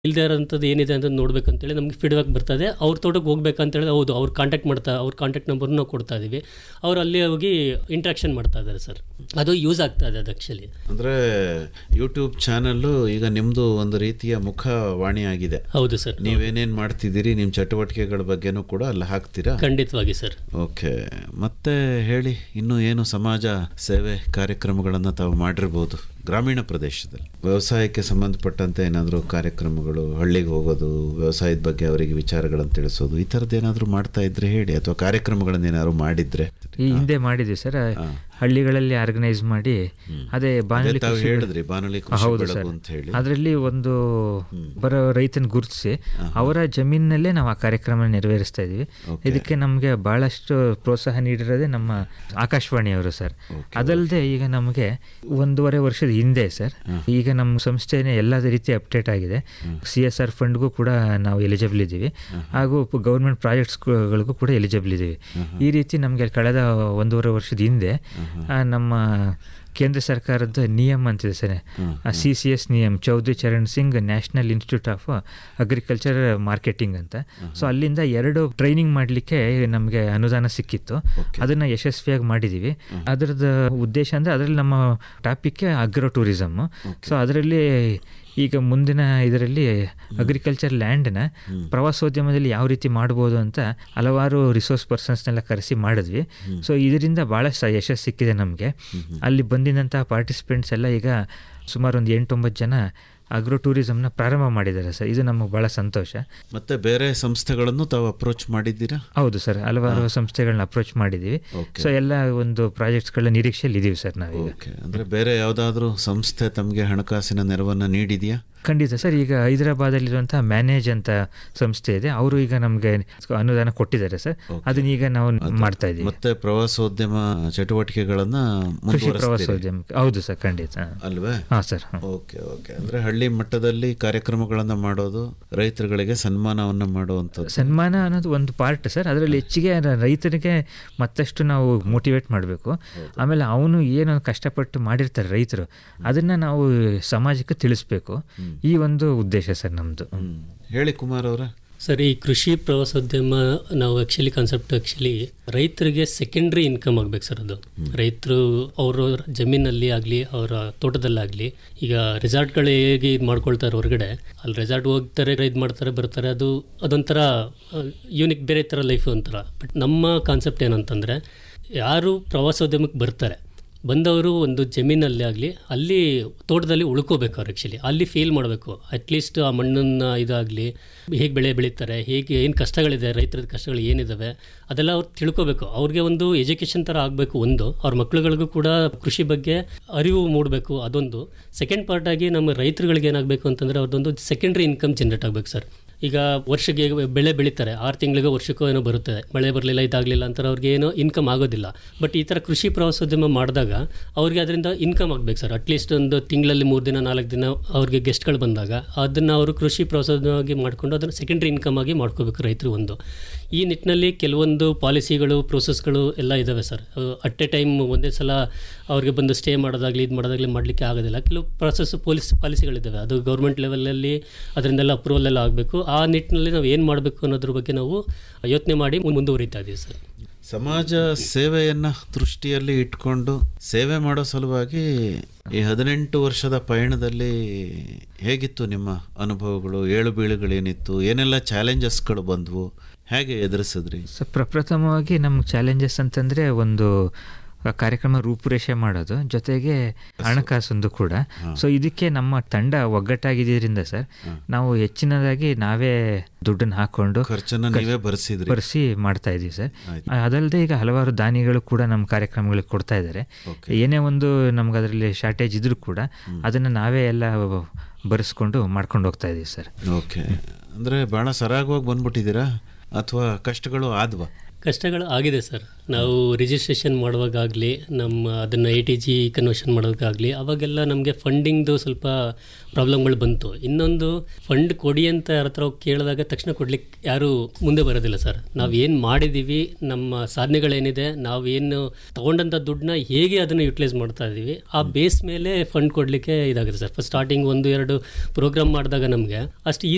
ಇಲ್ಲದೆ ಇರೋಂಥದ್ದು ಏನಿದೆ ಅಂತ ನೋಡ್ಬೇಕಂತೇಳಿ ನಮ್ಗೆ ಫೀಡ್ಬ್ಯಾಕ್ ಬರ್ತದೆ ಅವ್ರ ತೋಟಕ್ಕೆ ಹೋಗ್ಬೇಕಂತೇಳಿ ಹೌದು ಅವ್ರ ಕಾಂಟ್ಯಾಕ್ಟ್ ಮಾಡ್ತಾ ಅವ್ರ ಕಾಂಟ್ಯಾಕ್ಟ್ ನಂಬರ್ನ ನಾವು ಕೊಡ್ತಾ ಇದ್ದೀವಿ ಅವ್ರು ಅಲ್ಲಿ ಹೋಗಿ ಇಂಟ್ರಾಕ್ಷನ್ ಮಾಡ್ತಾ ಇದ್ದಾರೆ ಸರ್ ಅದು ಯೂಸ್ ಆಗ್ತಾ ಇದೆ ಅದು ಆ್ಯಕ್ಚುಲಿ ಅಂದರೆ ಯೂಟ್ಯೂಬ್ ಚಾನಲ್ಲು ಈಗ ನಿಮ್ಮದು ಒಂದು ರೀತಿಯ ಮುಖವಾಣಿ ಆಗಿದೆ ಹೌದು ಸರ್ ನೀವೇನೇನು ಮಾಡ್ತಿದ್ದೀರಿ ನಿಮ್ಮ ಚಟುವಟಿಕೆಗಳ ಬಗ್ಗೆನೂ ಕೂಡ ಅಲ್ಲಿ ಹಾಕ್ತೀರಾ ಖಂಡಿತವಾಗಿ ಸರ್ ಓಕೆ ಮತ್ತೆ ಹೇಳಿ ಇನ್ನು ಏನು ಸಮಾಜ ಸೇವೆ ಕಾರ್ಯಕ್ರಮಗಳನ್ನು ತಾವು ಮಾಡಿರ್ಬೋದು ಗ್ರಾಮೀಣ ಪ್ರದೇಶದಲ್ಲಿ ವ್ಯವಸಾಯಕ್ಕೆ ಸಂಬಂಧಪಟ್ಟಂತೆ ಏನಾದರೂ ಕಾರ್ಯಕ್ರಮಗಳು ಹಳ್ಳಿಗೆ ಹೋಗೋದು ವ್ಯವಸಾಯದ ಬಗ್ಗೆ ಅವರಿಗೆ ವಿಚಾರಗಳನ್ನು ತಿಳಿಸೋದು ಈ ಥರದ್ದು ಏನಾದರೂ ಮಾಡ್ತಾ ಇದ್ರೆ ಹೇಳಿ ಅಥವಾ ಕಾರ್ಯಕ್ರಮಗಳನ್ನು ಏನಾದ್ರು ಮಾಡಿದ್ರೆ ಈ ಹಿಂದೆ ಮಾಡಿದ್ವಿ ಸರ್ ಹಳ್ಳಿಗಳಲ್ಲಿ ಆರ್ಗನೈಸ್ ಮಾಡಿ ಅದೇ ಬಾನುಲಿ ತಾವು ಕೃಷಿ ಹೇಳಿದ್ರಿ ಬಾನುಲಿ ಕೃಷಿ ಹೌದು ಬೆಳಗು ಸರ್ ಅಂತ ಹೇಳಿ ಅದರಲ್ಲಿ ಒಂದು ಬರೋ ರೈತನ ಗುರುತಿಸಿ ಅವರ ಜಮೀನಲ್ಲೇ ನಾವು ಆ ಕಾರ್ಯಕ್ರಮ ನೆರವೇರಿಸ್ತಾ ಇದೀವಿ ಇದಕ್ಕೆ ನಮಗೆ ಬಹಳಷ್ಟು ಪ್ರೋತ್ಸಾಹ ನೀಡಿರೋದೇ ನಮ್ಮ ಆಕಾಶವಾಣಿಯವರು ಸರ್ ಅದಲ್ಲದೆ ಈಗ ನಮಗೆ ಒಂದೂವರೆ ವರ್ಷದ ಹಿಂದೆ ಸರ್ ಈಗ ನಮ್ಮ ಸಂಸ್ಥೆನೇ ಎಲ್ಲ ರೀತಿ ಅಪ್ಡೇಟ್ ಆಗಿದೆ ಸಿ ಎಸ್ ಆರ್ ಫಂಡ್ಗೂ ಕೂಡ ನಾವು ಎಲಿಜಿಬಲ್ ಇದ್ದೀವಿ ಹಾಗೂ ಗೌರ್ಮೆಂಟ್ ಪ್ರಾಜೆಕ್ಟ್ಸ್ಗಳಿಗೂ ಕೂಡ ಎಲಿಜಿಬಲ್ ಇದ್ದೀವಿ ಈ ರೀತಿ ನಮಗೆ ಕಳೆದ ಒಂದೂವರೆ ವರ್ಷದ ಹಿಂದೆ ಆ, ನಮ್ಮ ಕೇಂದ್ರ ಸರ್ಕಾರದ ನಿಯಮ ಅಂತಿದೆ sir C C S NIAM Chaudhary Charan Singh national institute of agriculture marketing ಅಂತ ಸೊ ಅಲ್ಲಿಂದ ಎರಡು ಟ್ರೈನಿಂಗ್ ಮಾಡಲಿಕ್ಕೆ ನಮಗೆ ಅನುದಾನ ಸಿಕ್ಕಿತ್ತು ಅದನ್ನು ಯಶಸ್ವಿಯಾಗಿ ಮಾಡಿದ್ದೀವಿ ಅದರದ್ದು ಉದ್ದೇಶ ಅಂದರೆ ಅದರಲ್ಲಿ ನಮ್ಮ ಟಾಪಿಕ್ ಅಗ್ರೋ ಟೂರಿಸಮ್ ಸೊ ಅದರಲ್ಲಿ ಈಗ ಮುಂದಿನ ಇದರಲ್ಲಿ ಅಗ್ರಿಕಲ್ಚರ್ ಲ್ಯಾಂಡ್ನ ಪ್ರವಾಸೋದ್ಯಮದಲ್ಲಿ ಯಾವ ರೀತಿ ಮಾಡ್ಬೋದು ಅಂತ ಹಲವಾರು ರಿಸೋರ್ಸ್ ಪರ್ಸನ್ಸ್ನೆಲ್ಲ ಕರೆಸಿ ಮಾಡಿದ್ವಿ ಸೊ ಇದರಿಂದ ಭಾಳ ಸ ಯಶಸ್ಸು ಸಿಕ್ಕಿದೆ ನಮಗೆ ಅಲ್ಲಿ ಬಂದಿದ್ದಂಥ ಪಾರ್ಟಿಸಿಪೆಂಟ್ಸ್ ಎಲ್ಲ ಈಗ ಸುಮಾರು ಒಂದು ಎಂಟೊಂಬತ್ತು ಜನ ಅಗ್ರೋ ಟೂರಿಸಮ್ನ ಪ್ರಾರಂಭ ಮಾಡಿದ್ದಾರೆ ಸರ್ ಇದು ನಮಗೆ ಭಾಳ ಸಂತೋಷ ಮತ್ತೆ ಬೇರೆ ಸಂಸ್ಥೆಗಳನ್ನು ತಾವು ಅಪ್ರೋಚ್ ಮಾಡಿದ್ದೀರಾ ಹೌದು ಸರ್ ಹಲವಾರು ಸಂಸ್ಥೆಗಳನ್ನ ಅಪ್ರೋಚ್ ಮಾಡಿದ್ದೀವಿ ಸೊ ಎಲ್ಲ ಒಂದು ಪ್ರಾಜೆಕ್ಟ್ಸ್ಗಳ ನಿರೀಕ್ಷೆಯಲ್ಲಿ ಇದ್ದೀವಿ ಸರ್ ನಾವೀಗ ಓಕೆ ಅಂದರೆ ಬೇರೆ ಯಾವುದಾದ್ರೂ ಸಂಸ್ಥೆ ತಮಗೆ ಹಣಕಾಸಿನ ನೆರವನ್ನು ನೀಡಿದೆಯಾ ಖಂಡಿತ ಸರ್ ಈಗ ಹೈದರಾಬಾದಲ್ಲಿರುವಂಥ ಮ್ಯಾನೇಜ್ ಅಂತ ಸಂಸ್ಥೆ ಇದೆ ಅವರು ಈಗ ನಮಗೆ ಅನುದಾನ ಕೊಟ್ಟಿದ್ದಾರೆ ಸರ್ ಅದನ್ನ ಈಗ ನಾವು ಮಾಡ್ತಾ ಇದ್ದೀವಿ ಮತ್ತೆ ಪ್ರವಾಸೋದ್ಯಮ ಚಟುವಟಿಕೆಗಳನ್ನ ಕೃಷಿ ಮುಂದುವರಿಸ್ತೀರಿ ಪ್ರವಾಸೋದ್ಯಮ ಹೌದು ಸರ್ ಖಂಡಿತ ಅಲ್ವೇ ಹಾಂ ಸರ್ ಹಾಂ ಓಕೆ ಓಕೆ ಅಂದ್ರೆ ಹಳ್ಳಿ ಮಟ್ಟದಲ್ಲಿ ಕಾರ್ಯಕ್ರಮಗಳನ್ನ ಮಾಡೋದು ರೈತರುಗಳಿಗೆ ಸನ್ಮಾನವನ್ನ ಮಾಡುವಂಥದ್ದು ಸನ್ಮಾನ ಅನ್ನೋದು ಒಂದು ಪಾರ್ಟ್ ಸರ್ ಅದರಲ್ಲಿ ಹೆಚ್ಚಿಗೆ ರ- ರೈತರಿಗೆ ಮತ್ತಷ್ಟು ನಾವು ಮೋಟಿವೇಟ್ ಮಾಡಬೇಕು ಆಮೇಲೆ ಅವನು ಏನು ಕಷ್ಟಪಟ್ಟು ಮಾಡಿರ್ತಾರೆ ರೈತರು ಅದನ್ನು ನಾವು ಸಮಾಜಕ್ಕೆ ತಿಳಿಸ್ಬೇಕು ಈ ಒಂದು ಉದ್ದೇಶ ಸರ್ ನಮ್ಮದು ಹ್ಮ್. ಹೇಳಿ ಕುಮಾರ್ ಅವರ ಸರ್ ಈ ಕೃಷಿ ಪ್ರವಾಸೋದ್ಯಮ ನಾವು ಆ್ಯಕ್ಚುಲಿ ಕಾನ್ಸೆಪ್ಟ್ ಆ್ಯಕ್ಚುಲಿ ರೈತರಿಗೆ ಸೆಕೆಂಡ್ರಿ ಇನ್ಕಮ್ ಆಗ್ಬೇಕು ಸರ್ ಅದು ರೈತರು ಅವರು ಜಮೀನಲ್ಲಿ ಆಗಲಿ ಅವರ ತೋಟದಲ್ಲಾಗಲಿ ಈಗ ರೆಸಾರ್ಟ್ಗಳು ಹೇಗೆ ಇದು ಮಾಡ್ಕೊಳ್ತಾರೆ ಹೊರಗಡೆ ಅಲ್ಲಿ ರೆಸಾರ್ಟ್ ಹೋಗ್ತಾರೆ ಇದು ಮಾಡ್ತಾರೆ ಬರ್ತಾರೆ ಅದು ಅದೊಂಥರ ಯೂನಿಕ್ ಬೇರೆ ಥರ ಲೈಫ್ ಒಂಥರ ಬಟ್ ನಮ್ಮ ಕಾನ್ಸೆಪ್ಟ್ ಏನಂತಂದರೆ ಯಾರು ಪ್ರವಾಸೋದ್ಯಮಕ್ಕೆ ಬರ್ತಾರೆ ಬಂದವರು ಒಂದು ಜಮೀನಲ್ಲಿ ಆಗಲಿ ಅಲ್ಲಿ ತೋಟದಲ್ಲಿ ಉಳ್ಕೋಬೇಕು ಅವ್ರು ಆ್ಯಕ್ಚುಲಿ ಅಲ್ಲಿ ಫೀಲ್ ಮಾಡಬೇಕು ಅಟ್ಲೀಸ್ಟ್ ಆ ಮಣ್ಣನ್ನು ಇದಾಗಲಿ ಹೇಗೆ ಬೆಳೆ ಬೆಳೀತಾರೆ ಹೇಗೆ ಏನು ಕಷ್ಟಗಳಿದೆ ರೈತರ ಕಷ್ಟಗಳು ಏನಿದ್ದಾವೆ ಅದೆಲ್ಲ ಅವ್ರು ತಿಳ್ಕೊಬೇಕು ಅವ್ರಿಗೆ ಒಂದು ಎಜುಕೇಷನ್ ಥರ ಆಗಬೇಕು ಒಂದು ಅವ್ರ ಮಕ್ಳುಗಳಿಗೂ ಕೂಡ ಕೃಷಿ ಬಗ್ಗೆ ಅರಿವು ಮೂಡಬೇಕು ಅದೊಂದು ಸೆಕೆಂಡ್ ಪಾರ್ಟಾಗಿ ನಮ್ಮ ರೈತರುಗಳಿಗೆ ಏನಾಗಬೇಕು ಅಂತಂದರೆ ಅವ್ರದ್ದೊಂದು ಸೆಕೆಂಡ್ರಿ ಇನ್ಕಮ್ ಜನ್ರೇಟ್ ಆಗಬೇಕು ಸರ್ ಈಗ ವರ್ಷಕ್ಕೆ ಬೆಳೆ ಬೆಳೀತಾರೆ ಆರು ತಿಂಗಳಿಗೆ ವರ್ಷಕ್ಕೂ ಏನೋ ಬರುತ್ತೆ ಮಳೆ ಬರಲಿಲ್ಲ ಇದಾಗಲಿಲ್ಲ ಅಂತಾರೆ ಅವ್ರಿಗೆ ಏನೋ ಇನ್ಕಮ್ ಆಗೋದಿಲ್ಲ ಬಟ್ ಈ ಥರ ಕೃಷಿ ಪ್ರವಾಸೋದ್ಯಮ ಮಾಡಿದಾಗ ಅವ್ರಿಗೆ ಅದರಿಂದ ಇನ್ಕಮ್ ಆಗಬೇಕು ಸರ್ ಅಟ್ಲೀಸ್ಟ್ ಒಂದು ತಿಂಗಳಲ್ಲಿ ಮೂರು ದಿನ ನಾಲ್ಕು ದಿನ ಅವ್ರಿಗೆ ಗೆಸ್ಟ್ಗಳು ಬಂದಾಗ ಅದನ್ನು ಅವರು ಕೃಷಿ ಪ್ರವಾಸೋದ್ಯಮವಾಗಿ ಮಾಡಿಕೊಂಡು ಅದನ್ನು ಸೆಕೆಂಡ್ರಿ ಇನ್ಕಮ್ ಆಗಿ ಮಾಡ್ಕೋಬೇಕು ರೈತರು ಒಂದು ಈ ನಿಟ್ಟಿನಲ್ಲಿ ಕೆಲವೊಂದು ಪಾಲಿಸಿಗಳು ಪ್ರೋಸೆಸ್ಗಳು ಎಲ್ಲ ಇದ್ದಾವೆ ಸರ್ ಅಟ್ ಎ ಟೈಮ್ ಒಂದೇ ಸಲ ಅವ್ರಿಗೆ ಬಂದು ಸ್ಟೇ ಮಾಡೋದಾಗಲಿ ಇದು ಮಾಡೋದಾಗಲಿ ಮಾಡಲಿಕ್ಕೆ ಆಗೋದಿಲ್ಲ ಕೆಲವು ಪ್ರೊಸೆಸ್ ಪೊಲೀಸ್ ಪಾಲಿಸಿಗಳಿದ್ದಾವೆ ಅದು ಗೌರ್ಮೆಂಟ್ ಲೆವೆಲಲ್ಲಿ ಅದರಿಂದೆಲ್ಲ ಅಪ್ರೂವಲ್ ಎಲ್ಲ ಆಗಬೇಕು ಆ ನಿಟ್ಟಿನಲ್ಲಿ ನಾವು ಏನು ಮಾಡಬೇಕು ಅನ್ನೋದ್ರ ಬಗ್ಗೆ ನಾವು ಯೋಚನೆ ಮಾಡಿ ಮುಂದುವರಿತಾ ಇದ್ದೀವಿ ಸರ್ ಸಮಾಜ ಸೇವೆಯನ್ನ ದೃಷ್ಟಿಯಲ್ಲಿ ಇಟ್ಕೊಂಡು ಸೇವೆ ಮಾಡೋ ಸಲುವಾಗಿ ಈ ಹದಿನೆಂಟು ವರ್ಷದ ಪಯಣದಲ್ಲಿ ಹೇಗಿತ್ತು ನಿಮ್ಮ ಅನುಭವಗಳು ಏಳು ಬೀಳುಗಳೇನಿತ್ತು ಏನೆಲ್ಲ ಚಾಲೆಂಜಸ್ಗಳು ಬಂದವು ಹೇಗೆ ಎದುರಿಸಿದ್ರಿ ಸೊ ಪ್ರಪ್ರಥಮವಾಗಿ ನಮ್ಗೆ ಚಾಲೆಂಜಸ್ ಅಂತಂದರೆ ಒಂದು ಆ ಕಾರ್ಯಕ್ರಮ ರೂಪುರೇಷೆ ಮಾಡೋದು ಜೊತೆಗೆ ಹಣಕಾಸೊಂದು ಕೂಡ ಸೊ ಇದಕ್ಕೆ ನಮ್ಮ ತಂಡ ಒಗ್ಗಟ್ಟಾಗಿದ್ದರಿಂದ ಸರ್ ನಾವು ಹೆಚ್ಚಿನದಾಗಿ ನಾವೇ ದುಡ್ಡನ್ನು ಹಾಕೊಂಡು ಖರ್ಚನ್ನ ನೀವೇ ಭರಿಸಿದ್ರಿ ಬರೆಸಿ ಮಾಡ್ತಾ ಇದೀವಿ ಸರ್ ಅದಲ್ಲದೆ ಈಗ ಹಲವಾರು ದಾನಿಗಳು ಕೂಡ ನಮ್ಮ ಕಾರ್ಯಕ್ರಮಗಳಿಗೆ ಕೊಡ್ತಾ ಇದ್ದಾರೆ ಏನೇ ಒಂದು ನಮ್ಗೆ ಅದರಲ್ಲಿ ಶಾರ್ಟೇಜ್ ಇದ್ರೂ ಕೂಡ ಅದನ್ನು ನಾವೇ ಎಲ್ಲ ಬರೆಸ್ಕೊಂಡು ಮಾಡ್ಕೊಂಡು ಹೋಗ್ತಾ ಇದೀವಿ ಸರ್ ಓಕೆ ಅಂದ್ರೆ ಬಹಳ ಸರಾಗವಾಗಿ ಬಂದ್ಬಿಟ್ಟಿದ್ದೀರಾ ಅಥವಾ ಕಷ್ಟಗಳು ಆದ್ವಾ ಕಷ್ಟಗಳು ಆಗಿದೆ ಸರ್ ನಾವು ರಿಜಿಸ್ಟ್ರೇಷನ್ ಮಾಡುವಾಗಲಿ ನಮ್ಮ ಅದನ್ನು ಎ ಟಿ ಜಿ ಕನ್ವರ್ಷನ್ ಮಾಡೋಕ್ಕಾಗಲಿ ಅವಾಗೆಲ್ಲ ನಮಗೆ ಫಂಡಿಂಗ್ದು ಸ್ವಲ್ಪ ಪ್ರಾಬ್ಲಮ್ಗಳು ಬಂತು ಇನ್ನೊಂದು ಫಂಡ್ ಕೊಡಿ ಅಂತ ಯಾರ ಹತ್ರ ಹೋಗಿ ಕೇಳಿದಾಗ ತಕ್ಷಣ ಕೊಡ್ಲಿಕ್ಕೆ ಯಾರು ಮುಂದೆ ಬರೋದಿಲ್ಲ ಸರ್ ನಾವು ಏನು ಮಾಡಿದ್ದೀವಿ ನಮ್ಮ ಸಾಧನೆಗಳೇನಿದೆ ನಾವು ಏನು ತೊಗೊಂಡಂಥ ದುಡ್ಡನ್ನ ಹೇಗೆ ಅದನ್ನು ಯುಟಿಲೈಸ್ ಮಾಡ್ತಾ ಇದ್ದೀವಿ ಆ ಬೇಸ್ ಮೇಲೆ ಫಂಡ್ ಕೊಡಲಿಕ್ಕೆ ಇದಾಗುತ್ತೆ ಸರ್ ಫಸ್ಟ್ ಸ್ಟಾರ್ಟಿಂಗ್ ಒಂದು ಎರಡು ಪ್ರೋಗ್ರಾಮ್ ಮಾಡಿದಾಗ ನಮಗೆ ಅಷ್ಟು